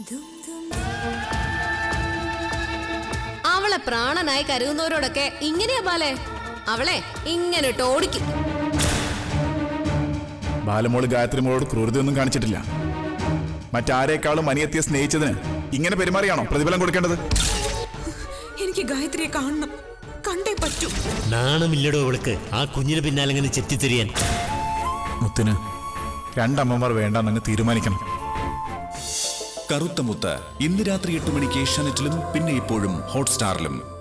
അവളെ പ്രാണനായി കരുതുന്നവരോടൊക്കെ ഇങ്ങനെയാ ബാലെ അവളെ ഇങ്ങനെ ഇട്ട് ഓടിക്കും ബാലമോള് ഗായത്രി മോളോട് ക്രൂരതയൊന്നും കാണിച്ചിട്ടില്ല മറ്റാരേക്കാളും അനിയത്തിയെ സ്നേഹിച്ചതിന് ഇങ്ങനെ പെരുമാറിയാണോ പ്രതിഫലം കൊടുക്കേണ്ടത് എനിക്ക് ഗായത്രിയെ കാണണം കണ്ടേ പറ്റൂ നാണമില്ലടോ അവൾക്ക് ആ കുഞ്ഞിന് പിന്നാലെ ഇങ്ങനെ ചെത്തിത്തിരിയാൻ മുത്തിന് രണ്ടമ്മമാർ വേണ്ടെന്നങ്ങ് തീരുമാനിക്കണം കറുത്ത മുത്ത് ഇന്ന് രാത്രി എട്ട് മണിക്ക് ഏഷ്യാനെറ്റിലും പിന്നെ ഇപ്പോഴും ഹോട്ട്സ്റ്റാറിലും